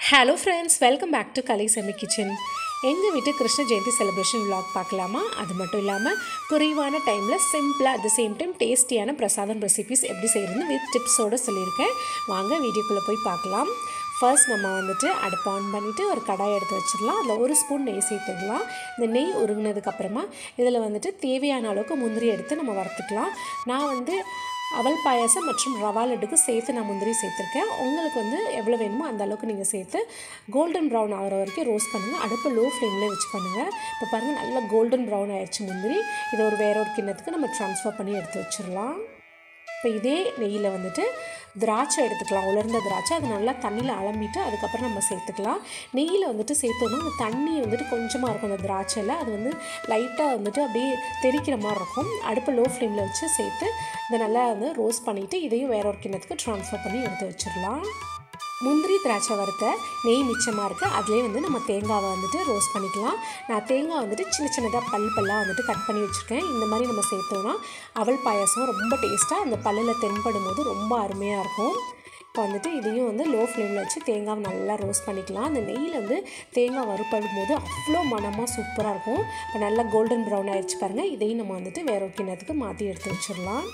hello friends welcome back to Kalai செமி kitchen எங்கள் வீட்டு கிருஷ்ண ஜெயந்தி செலிப்ரேஷன் vlog பார்க்கலாமா அது மட்டும் இல்லாமல் குறைவான டைமில் சிம்பிளாக அட் த சேம் டைம் டேஸ்டியான பிரசாதம் ரெசிபிஸ் எப்படி செய்கிறதுன்னு வித் டிப்ஸோடு சொல்லியிருக்கேன் வாங்க வீடியோக்குள்ளே போய் பார்க்கலாம் ஃபர்ஸ்ட் நம்ம வந்துட்டு அடுப்பை ஆன் பண்ணிவிட்டு ஒரு கடாய் எடுத்து வச்சிடலாம் அதில் ஒரு ஸ்பூன் நெய் சேர்த்துக்கலாம் இந்த நெய் உருகினதுக்கப்புறமா இதில் வந்துட்டு தேவையான அளவுக்கு முந்திரி எடுத்து நம்ம வறுத்துக்கலாம் நான் வந்து அவல் பாயாசம் மற்றும் ரவா லட்டுக்கு சேர்த்து நான் முந்திரி சேர்த்துருக்கேன் உங்களுக்கு வந்து எவ்வளோ வேணுமோ அந்த அளவுக்கு நீங்கள் சேர்த்து கோல்டன் ப்ரௌன் ஆகிற வரைக்கும் ரோஸ்ட் பண்ணுங்கள் அடுப்பு லோ ஃப்ளேம்லேயே வச்சு பண்ணுங்கள் இப்போ பாருங்கள் நல்லா கோல்டன் ப்ரௌன் ஆயிடுச்சு முந்திரி இதை ஒரு வேற ஒரு கிண்ணத்துக்கு நம்ம ட்ரான்ஸ்ஃபர் பண்ணி எடுத்து வச்சிடலாம் இப்போ இதே நெய்யில் வந்துட்டு திராட்சை எடுத்துக்கலாம் உலர்ந்த திராட்சை அதை நல்லா தண்ணியில் அலம்பிட்டு அதுக்கப்புறம் நம்ம சேர்த்துக்கலாம் நெய்யில் வந்துட்டு சேர்த்தோன்னா அந்த தண்ணி வந்துட்டு கொஞ்சமாக இருக்கும் அந்த திராட்சையில் அது வந்து லைட்டாக வந்துட்டு அப்படியே தெரிக்கிற மாதிரி இருக்கும் அடுப்பை லோ ஃப்ளேமில் வச்சு சேர்த்து இதை நல்லா வந்து ரோஸ்ட் பண்ணிவிட்டு இதையும் வேற ஒரு கிண்ணத்துக்கு ட்ரான்ஸ்ஃபர் பண்ணி எடுத்து வச்சிடலாம் முந்திரி திராட்சை வறுத்த நெய் மிச்சமாக இருக்குது அதிலே வந்து நம்ம தேங்காவை வந்துட்டு ரோஸ்ட் பண்ணிக்கலாம் நான் தேங்காய் வந்துட்டு சின்ன சின்னதாக பல் பல்லாக வந்துட்டு கட் பண்ணி வச்சுருக்கேன் இந்த மாதிரி நம்ம சேர்த்தோன்னா அவல் பாயாசம் ரொம்ப டேஸ்ட்டாக அந்த பல்லில் தென்படும் போது ரொம்ப அருமையாக இருக்கும் இப்போ வந்துட்டு இதையும் வந்து லோ ஃப்ளேமில் வச்சு தேங்காவை நல்லா ரோஸ்ட் பண்ணிக்கலாம் அந்த நெய்யில் வந்து தேங்காய் வறுப்படும் போது அவ்வளோ மனமாக சூப்பராக இருக்கும் இப்போ நல்லா கோல்டன் ப்ரௌன் ஆயிடுச்சு பாருங்கள் இதையும் நம்ம வந்துட்டு வேற ஒரு கிண்ணத்துக்கு மாற்றி எடுத்து வச்சிடலாம்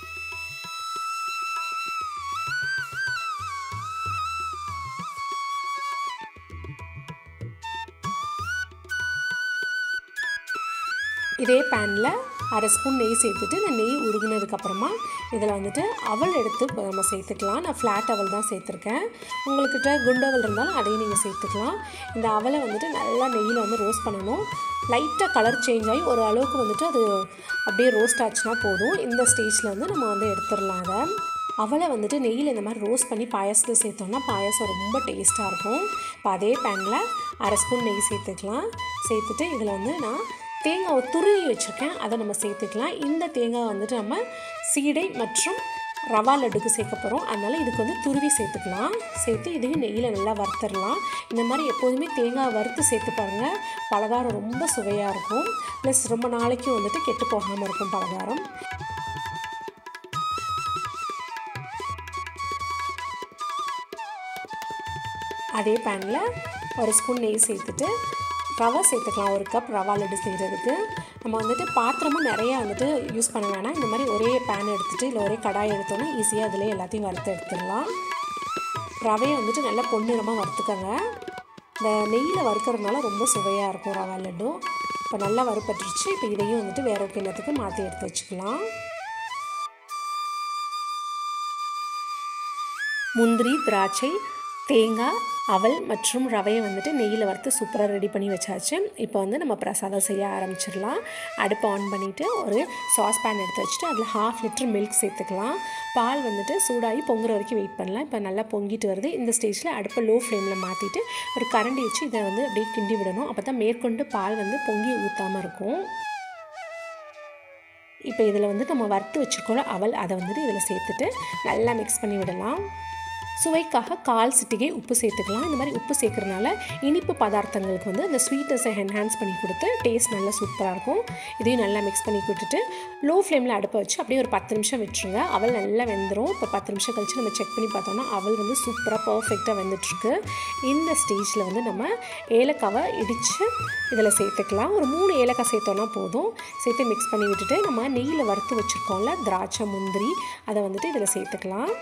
இதே பேனில் அரை ஸ்பூன் நெய் சேர்த்துட்டு இந்த நெய் உருகுனதுக்கப்புறமா இதில் வந்துட்டு அவல் எடுத்து இப்போ நம்ம சேர்த்துக்கலாம் நான் ஃப்ளாட் அவல் தான் சேர்த்துருக்கேன் உங்கள்கிட்ட குண்டவல் இருந்தாலும் அதையும் நீங்கள் சேர்த்துக்கலாம் இந்த அவலை வந்துட்டு நல்லா நெய்யில் வந்து ரோஸ்ட் பண்ணணும் லைட்டாக கலர் சேஞ்ச் ஆகி ஒரு அளவுக்கு வந்துட்டு அது அப்படியே ரோஸ்ட் ஆச்சுன்னா போதும் இந்த ஸ்டேஜில் வந்து நம்ம வந்து எடுத்துடலாம் அதை அவளை வந்துட்டு நெய்யில் இந்த மாதிரி ரோஸ்ட் பண்ணி பாயாசத்தில் சேர்த்தோம்னா பாயாசம் ரொம்ப டேஸ்ட்டாக இருக்கும் இப்போ அதே பேனில் அரை ஸ்பூன் நெய் சேர்த்துக்கலாம் சேர்த்துட்டு இதில் வந்து நான் தேங்காவை துருவி வச்சுருக்கேன் அதை நம்ம சேர்த்துக்கலாம் இந்த தேங்காய் வந்துட்டு நம்ம சீடை மற்றும் ரவா லட்டுக்கு சேர்க்க போகிறோம் அதனால் இதுக்கு வந்து துருவி சேர்த்துக்கலாம் சேர்த்து இதையும் நெய்யில் நல்லா வறுத்துடலாம் இந்த மாதிரி எப்போதுமே தேங்காய் வறுத்து சேர்த்து பாருங்கள் பலகாரம் ரொம்ப சுவையாக இருக்கும் ப்ளஸ் ரொம்ப நாளைக்கு வந்துட்டு கெட்டு போகாமல் இருக்கும் பலகாரம் அதே பேனில் ஒரு ஸ்பூன் நெய் சேர்த்துட்டு ரவை சேர்த்துக்கலாம் ஒரு கப் ரவா லட்டு செய்கிறதுக்கு நம்ம வந்துட்டு பாத்திரமும் நிறையா வந்துட்டு யூஸ் பண்ண வேணாம் இந்த மாதிரி ஒரே பேன் எடுத்துகிட்டு இல்லை ஒரே கடாய் எடுத்தோன்னா ஈஸியாக அதிலே எல்லாத்தையும் வறுத்து எடுத்துடலாம் ரவையை வந்துட்டு நல்லா பொன்னிறமாக வறுத்துக்கோங்க இந்த நெய்யில் வறுக்கிறதுனால ரொம்ப சுவையாக இருக்கும் ரவா லட்டும் இப்போ நல்லா வறுப்பட்டுருச்சு இப்போ இதையும் வந்துட்டு வேற ஒரு கிண்ணத்துக்கு மாற்றி எடுத்து வச்சுக்கலாம் முந்திரி திராட்சை தேங்காய் அவல் மற்றும் ரவையை வந்துட்டு நெய்யில் வறுத்து சூப்பராக ரெடி பண்ணி வச்சாச்சு இப்போ வந்து நம்ம பிரசாதம் செய்ய ஆரம்பிச்சிடலாம் அடுப்பை ஆன் பண்ணிவிட்டு ஒரு சாஸ் பேன் எடுத்து வச்சுட்டு அதில் ஹாஃப் லிட்டர் மில்க் சேர்த்துக்கலாம் பால் வந்துட்டு சூடாகி பொங்குற வரைக்கும் வெயிட் பண்ணலாம் இப்போ நல்லா பொங்கிட்டு வருது இந்த ஸ்டேஜில் அடுப்பை லோ ஃப்ளேமில் மாற்றிட்டு ஒரு கரண்டி வச்சு இதை வந்து அப்படியே கிண்டி விடணும் அப்போ தான் மேற்கொண்டு பால் வந்து பொங்கி ஊற்றாமல் இருக்கும் இப்போ இதில் வந்து நம்ம வறுத்து வச்சுருக்கோம் அவல் அதை வந்துட்டு இதில் சேர்த்துட்டு நல்லா மிக்ஸ் பண்ணி விடலாம் சுவைக்காக கால் சிட்டிகை உப்பு சேர்த்துக்கலாம் இந்த மாதிரி உப்பு சேர்க்குறனால இனிப்பு பதார்த்தங்களுக்கு வந்து அந்த ஸ்வீட்னஸை என்ஹான்ஸ் பண்ணி கொடுத்து டேஸ்ட் நல்லா சூப்பராக இருக்கும் இதையும் நல்லா மிக்ஸ் பண்ணி கொடுத்துட்டு லோ ஃப்ளேமில் அடுப்பை வச்சு அப்படியே ஒரு பத்து நிமிஷம் விட்டுருங்க அவல் நல்லா வெந்துடும் இப்போ பத்து நிமிஷம் கழித்து நம்ம செக் பண்ணி பார்த்தோம்னா அவல் வந்து சூப்பராக பர்ஃபெக்டாக வெந்துட்டுருக்கு இந்த ஸ்டேஜில் வந்து நம்ம ஏலக்காவை இடித்து இதில் சேர்த்துக்கலாம் ஒரு மூணு ஏலக்காய் சேர்த்தோன்னா போதும் சேர்த்து மிக்ஸ் பண்ணி விட்டுட்டு நம்ம நெய்யில் வறுத்து வச்சுருக்கோம்ல திராட்சை முந்திரி அதை வந்துட்டு இதில் சேர்த்துக்கலாம்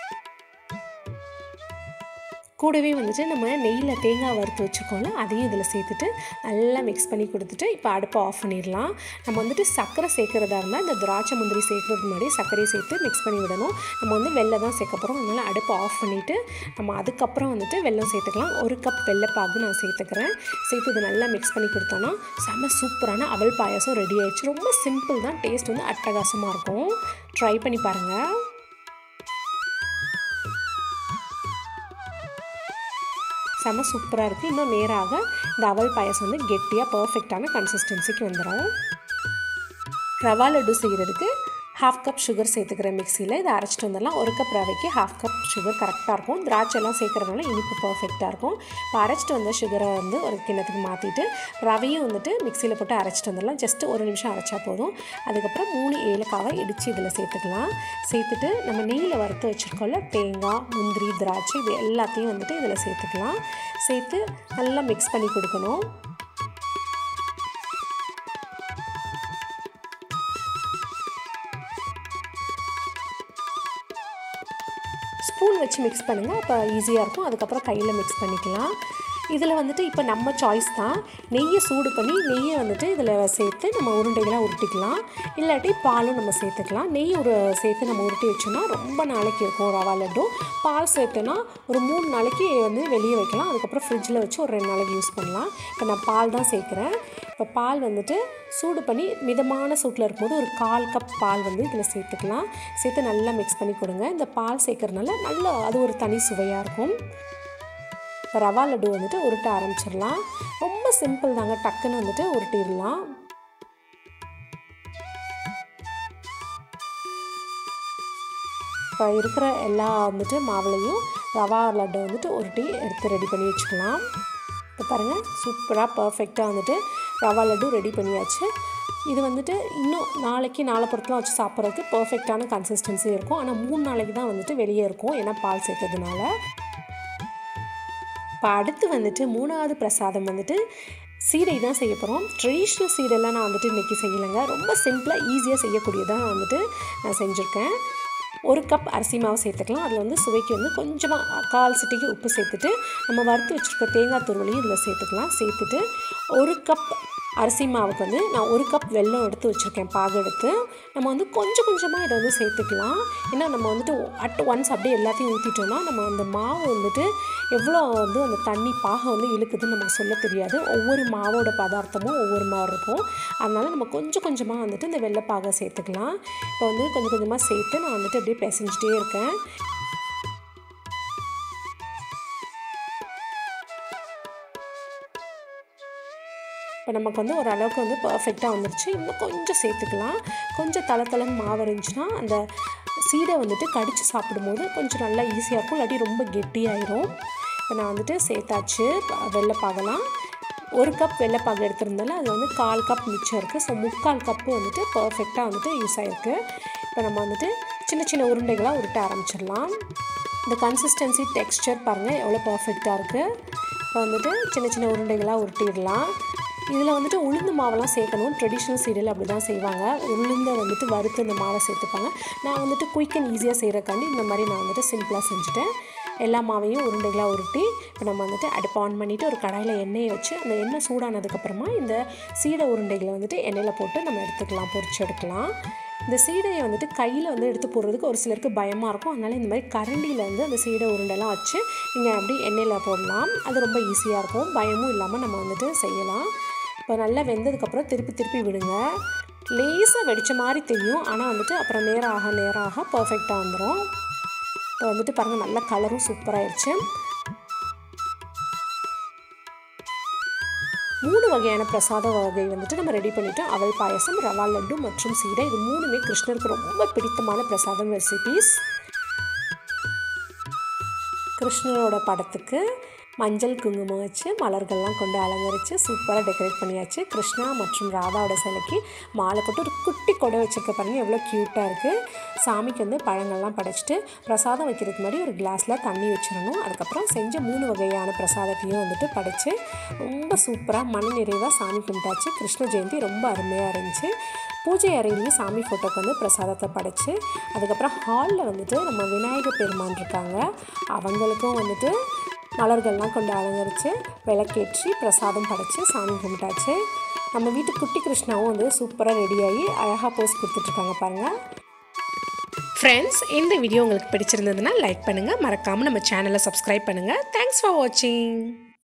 கூடவே வந்துட்டு நம்ம நெய்யில் தேங்காய் வறுத்து வச்சுருக்கோம்ல அதையும் இதில் சேர்த்துட்டு நல்லா மிக்ஸ் பண்ணி கொடுத்துட்டு இப்போ அடுப்பை ஆஃப் பண்ணிடலாம் நம்ம வந்துட்டு சர்க்கரை சேர்க்குறதா இருந்தால் இந்த திராட்சை முந்திரி சேர்க்குறதுக்கு முன்னாடி சர்க்கரையை சேர்த்து மிக்ஸ் பண்ணி விடணும் நம்ம வந்து வெள்ளம் தான் சேர்க்க போகிறோம் அதனால் அடுப்பை ஆஃப் பண்ணிவிட்டு நம்ம அதுக்கப்புறம் வந்துட்டு வெள்ளம் சேர்த்துக்கலாம் ஒரு கப் வெள்ளைப்பாகு நான் சேர்த்துக்கிறேன் சேர்த்து இதை நல்லா மிக்ஸ் பண்ணி கொடுத்தோன்னா செம்ம சூப்பரான அவல் பாயாசம் ரெடி ஆயிடுச்சு ரொம்ப சிம்பிள் தான் டேஸ்ட் வந்து அட்டகாசமாக இருக்கும் ட்ரை பண்ணி பாருங்கள் செம்ம சூப்பராக இருக்குது இன்னும் நேராக இந்த அவல் பாயசம் வந்து கெட்டியாக பர்ஃபெக்டான கன்சிஸ்டன்சிக்கு வந்துடும் ரவா லட்டு செய்கிறதுக்கு ஹாஃப் கப் சுகர் சேர்த்துக்கிறேன் மிக்சியில் இதை அரைச்சிட்டு வந்துடலாம் ஒரு கப் ரவைக்கு ஹாஃப் கப் சுகர் கரெக்டாக இருக்கும் திராட்சை எல்லாம் சேர்க்குறதுனால இனிப்பு பர்ஃபெக்டாக இருக்கும் இப்போ அரைச்சிட்டு வந்த சுகரை வந்து ஒரு கிண்ணத்துக்கு மாற்றிட்டு ரவையும் வந்துட்டு மிக்சியில் போட்டு அரைச்சிட்டு வந்துடலாம் ஜஸ்ட்டு ஒரு நிமிஷம் அரைச்சா போதும் அதுக்கப்புறம் மூணு ஏலக்காவை இடித்து இதில் சேர்த்துக்கலாம் சேர்த்துட்டு நம்ம நெய்யில் வறுத்து வச்சுருக்கோம்ல தேங்காய் முந்திரி திராட்சை இது எல்லாத்தையும் வந்துட்டு இதில் சேர்த்துக்கலாம் சேர்த்து நல்லா மிக்ஸ் பண்ணி கொடுக்கணும் ஸ்பூன் வச்சு மிக்ஸ் பண்ணுங்கள் அப்போ ஈஸியாக இருக்கும் அதுக்கப்புறம் கையில் மிக்ஸ் பண்ணிக்கலாம் இதில் வந்துட்டு இப்போ நம்ம சாய்ஸ் தான் நெய்யை சூடு பண்ணி நெய்யை வந்துட்டு இதில் சேர்த்து நம்ம உருண்டைகளாக உருட்டிக்கலாம் இல்லாட்டி பாலும் நம்ம சேர்த்துக்கலாம் நெய் ஒரு சேர்த்து நம்ம உருட்டி வச்சோம்னா ரொம்ப நாளைக்கு இருக்கும் ரவா லட்டும் பால் சேர்த்தோன்னா ஒரு மூணு நாளைக்கு வந்து வெளியே வைக்கலாம் அதுக்கப்புறம் ஃப்ரிட்ஜில் வச்சு ஒரு ரெண்டு நாளைக்கு யூஸ் பண்ணலாம் இப்போ நான் பால் தான் சேர்க்குறேன் இப்போ பால் வந்துட்டு சூடு பண்ணி மிதமான சூட்டில் இருக்கும்போது ஒரு கால் கப் பால் வந்து இதில் சேர்த்துக்கலாம் சேர்த்து நல்லா மிக்ஸ் பண்ணி கொடுங்க இந்த பால் சேர்க்குறதுனால நல்லா அது ஒரு தனி சுவையாக இருக்கும் இப்போ ரவா லட்டு வந்துட்டு உருட்ட ஆரம்பிச்சிடலாம் ரொம்ப சிம்பிள் தாங்க டக்குன்னு வந்துட்டு உருட்டிடலாம் இப்போ இருக்கிற எல்லா வந்துட்டு மாவுலையும் ரவா லட்டை வந்துட்டு உருட்டி எடுத்து ரெடி பண்ணி வச்சுக்கலாம் இப்போ பாருங்கள் சூப்பராக பர்ஃபெக்டாக வந்துட்டு ரவா லட்டு ரெடி பண்ணியாச்சு இது வந்துட்டு இன்னும் நாளைக்கு நாளை பொறுத்தலாம் வச்சு சாப்பிட்றதுக்கு பர்ஃபெக்டான கன்சிஸ்டன்சி இருக்கும் ஆனால் மூணு நாளைக்கு தான் வந்துட்டு வெளியே இருக்கும் ஏன்னா பால் சேர்த்ததுனால இப்போ அடுத்து வந்துட்டு மூணாவது பிரசாதம் வந்துட்டு சீடை தான் செய்ய போகிறோம் ட்ரெடிஷ்னல் சீடெல்லாம் நான் வந்துட்டு இன்றைக்கி செய்யலைங்க ரொம்ப சிம்பிளாக ஈஸியாக செய்யக்கூடியதாக வந்துட்டு நான் செஞ்சுருக்கேன் ஒரு கப் அரிசி மாவு சேர்த்துக்கலாம் அதில் வந்து சுவைக்கு வந்து கொஞ்சமாக கால் சிட்டிக்கு உப்பு சேர்த்துட்டு நம்ம வறுத்து வச்சுருக்க தேங்காய் துருவலையும் இதில் சேர்த்துக்கலாம் சேர்த்துட்டு ஒரு கப் அரிசி மாவுக்கு வந்து நான் ஒரு கப் வெல்லம் எடுத்து வச்சுருக்கேன் பாகு எடுத்து நம்ம வந்து கொஞ்சம் கொஞ்சமாக இதை வந்து சேர்த்துக்கலாம் ஏன்னா நம்ம வந்துட்டு அட் ஒன்ஸ் அப்படியே எல்லாத்தையும் ஊற்றிட்டோம்னா நம்ம அந்த மாவு வந்துட்டு எவ்வளோ வந்து அந்த தண்ணி பாகை வந்து இழுக்குதுன்னு நமக்கு சொல்ல தெரியாது ஒவ்வொரு மாவோட பதார்த்தமும் ஒவ்வொரு மாதிரி இருக்கும் அதனால் நம்ம கொஞ்சம் கொஞ்சமாக வந்துட்டு இந்த வெள்ளைப்பாகை சேர்த்துக்கலாம் இப்போ வந்து கொஞ்சம் கொஞ்சமாக சேர்த்து நான் வந்துட்டு அப்படியே பிசைஞ்சிட்டே இருக்கேன் இப்போ நமக்கு வந்து ஓரளவுக்கு வந்து பர்ஃபெக்டாக வந்துருச்சு இன்னும் கொஞ்சம் சேர்த்துக்கலாம் கொஞ்சம் தலை தலைன்னு மாவு இருந்துச்சுன்னா அந்த சீடை வந்துட்டு கடித்து சாப்பிடும்போது கொஞ்சம் நல்லா ஈஸியாக இருக்கும் இல்லாட்டி ரொம்ப கெட்டியாயிரும் இப்போ நான் வந்துட்டு சேர்த்தாச்சு வெள்ளைப்பாகலாம் ஒரு கப் வெள்ளைப்பாகு எடுத்திருந்தால அது வந்து கால் கப் மிச்சம் இருக்குது ஸோ முக்கால் கப்பு வந்துட்டு பர்ஃபெக்டாக வந்துட்டு யூஸ் ஆகிருக்கு இப்போ நம்ம வந்துட்டு சின்ன சின்ன உருண்டைகளாக உருட்ட ஆரம்பிச்சிடலாம் இந்த கன்சிஸ்டன்சி டெக்ஸ்டர் பாருங்கள் எவ்வளோ பர்ஃபெக்டாக இருக்குது இப்போ வந்துட்டு சின்ன சின்ன உருண்டைகளாக உருட்டிடலாம் இதில் வந்துட்டு உளுந்து மாவெல்லாம் சேர்க்கணும் ட்ரெடிஷ்னல் சீரியல் அப்படி தான் செய்வாங்க உளுந்தை வந்துட்டு வறுத்து இந்த மாவை சேர்த்துப்பாங்க நான் வந்துட்டு குயிக் அண்ட் ஈஸியாக செய்கிறக்காண்டி இந்த மாதிரி நான் வந்துட்டு சிம்பிளாக செஞ்சுட்டேன் எல்லா மாவையும் உருண்டைகளாக உருட்டி இப்போ நம்ம வந்துட்டு அடுப்பு ஆன் பண்ணிவிட்டு ஒரு கடாயில் எண்ணெயை வச்சு அந்த எண்ணெய் சூடானதுக்கப்புறமா இந்த சீடை உருண்டைகளை வந்துட்டு எண்ணெயில் போட்டு நம்ம எடுத்துக்கலாம் பொரிச்சு எடுக்கலாம் இந்த சீடையை வந்துட்டு கையில் வந்து எடுத்து போடுறதுக்கு ஒரு சிலருக்கு பயமாக இருக்கும் அதனால் இந்த மாதிரி கரண்டியில் வந்து அந்த சீடை உருண்டைலாம் வச்சு நீங்கள் அப்படி எண்ணெயில் போடலாம் அது ரொம்ப ஈஸியாக இருக்கும் பயமும் இல்லாமல் நம்ம வந்துட்டு செய்யலாம் இப்போ நல்லா வெந்ததுக்கப்புறம் திருப்பி திருப்பி விடுங்க லேசாக வெடித்த மாதிரி தெரியும் ஆனால் வந்துட்டு அப்புறம் நேரம் ஆக நேரம் ஆக பர்ஃபெக்டாக வந்துடும் இப்போ வந்துட்டு பாருங்கள் நல்ல கலரும் சூப்பராகிடுச்சு மூணு வகையான பிரசாத வகை வந்துட்டு நம்ம ரெடி பண்ணிட்டோம் அவல் பாயசம் ரவா லட்டு மற்றும் சீடை இது மூணுமே கிருஷ்ணருக்கு ரொம்ப பிடித்தமான பிரசாதம் ரெசிபீஸ் கிருஷ்ணரோட படத்துக்கு மஞ்சள் குங்குமம் வச்சு மலர்கள்லாம் கொண்டு அலங்கரித்து சூப்பராக டெக்கரேட் பண்ணியாச்சு கிருஷ்ணா மற்றும் ராதாவோட சிலைக்கு மாலை போட்டு ஒரு குட்டி கொடை வச்சுருக்க பாருங்க எவ்வளோ க்யூட்டாக இருக்குது சாமிக்கு வந்து பழங்கள்லாம் படைச்சிட்டு பிரசாதம் வைக்கிறதுக்கு முன்னாடி ஒரு கிளாஸில் தண்ணி வச்சிடணும் அதுக்கப்புறம் செஞ்ச மூணு வகையான பிரசாதத்தையும் வந்துட்டு படைச்சு ரொம்ப சூப்பராக மன நிறைவாக சாமி கும்பிட்டாச்சு கிருஷ்ண ஜெயந்தி ரொம்ப அருமையாக இருந்துச்சு பூஜை அறையிலையும் சாமி ஃபோட்டோக்கு வந்து பிரசாதத்தை படைச்சு அதுக்கப்புறம் ஹாலில் வந்துட்டு நம்ம விநாயகர் பெருமான் இருக்காங்க அவங்களுக்கும் வந்துட்டு மலர்கள்லாம் கொண்டு அலங்கரித்து விளக்கேற்றி பிரசாதம் படைச்சு சாமி கும்பிட்டாச்சு நம்ம வீட்டு குட்டி கிருஷ்ணாவும் வந்து சூப்பராக ரெடியாகி அழகாக போஸ் கொடுத்துட்ருக்காங்க பாருங்கள் ஃப்ரெண்ட்ஸ் இந்த வீடியோ உங்களுக்கு பிடிச்சிருந்ததுன்னா லைக் பண்ணுங்கள் மறக்காமல் நம்ம சேனலை சப்ஸ்கிரைப் பண்ணுங்கள் தேங்க்ஸ் ஃபார் வாட்சிங்